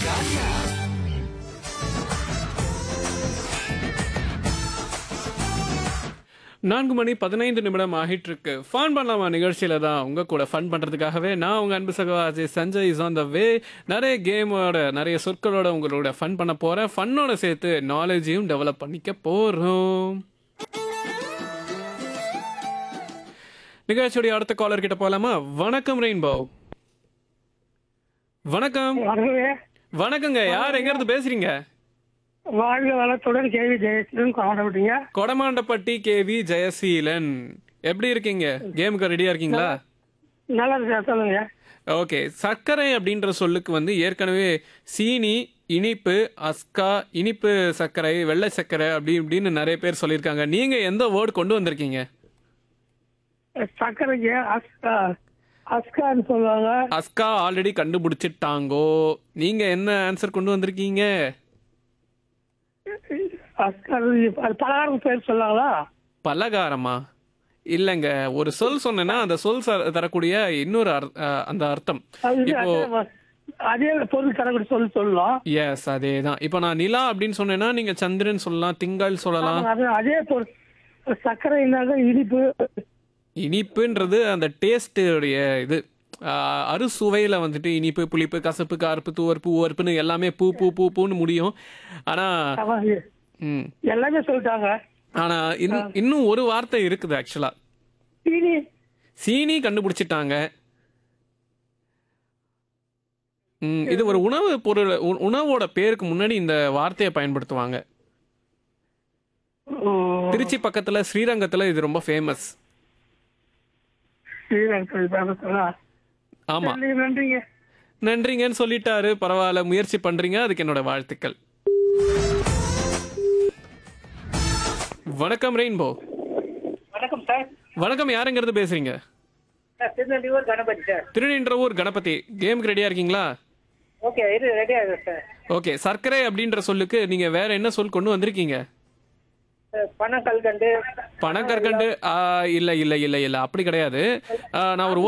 நான்கு மணி பதினைந்து நிமிடம் ஆகிட்டு இருக்கு ஃபன் பண்ணலாமா நிகழ்ச்சியில தான் உங்க கூட ஃபன் பண்றதுக்காகவே நான் உங்க அன்பு சகோ Ajay Sanjay is on the way நிறைய கேமோட நிறைய சொற்களோட உங்களோட ஃபன் பண்ண போறேன் ஃபன்னோட சேர்த்து நாலேஜையும் டெவலப் பண்ணிக்க போறோம் நிகழ்ச்சியுடைய அடுத்த காலர் கிட்ட போலாமா வணக்கம் ரெயின்போ வணக்கம் வரவே வணக்கங்க யார் எங்க இருந்து பேசுறீங்க வாழ்க வளத்துடன் கேள்வி ஜெயசீலன் கொண்டாடிட்டீங்க கொடமாண்டப்பட்டி கேவி ஜெயசீலன் எப்படி இருக்கீங்க கேமுக்கு ரெடியா இருக்கீங்களா நல்லா இருக்கு சொல்லுங்க ஓகே சர்க்கரை அப்படின்ற சொல்லுக்கு வந்து ஏற்கனவே சீனி இனிப்பு அஸ்கா இனிப்பு சர்க்கரை வெள்ளை சர்க்கரை அப்படி இப்படின்னு நிறைய பேர் சொல்லியிருக்காங்க நீங்க எந்த வேர்டு கொண்டு வந்திருக்கீங்க சக்கரைக்கு அஸ்கா அஸ்கான்னு சொல்லுவாங்க அஸ்கா ஆல்ரெடி கண்டுபிடிச்சிட்டாங்கோ நீங்க என்ன ஆன்சர் கொண்டு வந்திருக்கீங்க அஸ்கா அது பலகாரம் பேர் சொல்லுவாங்களா பலகாரமா இல்லைங்க ஒரு சொல் சொன்னேன்னா அந்த சொல் ச- தரக்கூடிய இன்னொரு அர்- அஹ், அந்த அர்த்தம் அது இப்போ அதே- அதே பொருள் தரக்கூடிய சொல் சொல்லலாம் எஸ் அதே தான் இப்போ நான் நிலா அப்படின்னு சொன்னேன்னா நீங்க சந்திரன் சொல்லலாம் திங்கள் சொல்லலாம் அது அதே பொருள் சர்க்கரை இல்லாத இனிப்பு இனிப்புன்றது அந்த டேஸ்ட்டுடைய இது ஆஹ், அறுசுவையில வந்துட்டு இனிப்பு புளிப்பு கசப்பு கார்ப்பு துவர்ப்பு உவர்ப்புன்னு எல்லாமே பூ பூ பூ பூன்னு முடியும் ஆனா ஆமா, ம், எல்லாமே சொல்லிட்டாங்க ஆனா இன்- இன்னும் ஒரு வார்த்தை இருக்குது ஆக்சுவலா சீனி சீனி கண்டுபிடிச்சிட்டாங்க ம், இது ஒரு உணவு பொருள் உ- உணவோட பேருக்கு முன்னாடி இந்த வார்த்தையை பயன்படுத்துவாங்க ம், திருச்சி பக்கத்துல ஸ்ரீரங்கத்துல இது ரொம்ப ஃபேமஸ் ஸ்ரீரங்கம் பேசுறா ஆமா நன்றிங்க நன்றிங்கன்னு சொல்லிட்டாரு பரவாயில்ல முயற்சி பண்றீங்க அதுக்கு என்னோட வாழ்த்துக்கள் வணக்கம் ரெயின்போ வணக்கம் சார் வணக்கம் யாருங்கிறது பேசுறீங்க சார் திருநெல்வேலூர் கணபதி சார் திருநின்றவூர் கணபதி கேமுக்கு ரெடியா இருக்கீங்களா ஓகே இது ரெடி ஆகுது சார் ஓகே சர்க்கரை அப்படின்ற சொல்லுக்கு நீங்க வேற என்ன சொல் கொண்டு வந்திருக்கீங்க பணம் கல்கண்டு பனக்கற்கண்டு ஆ, இல்ல இல்ல இல்ல இல்ல அப்படி கிடையாது ஆ, நான் ஒரு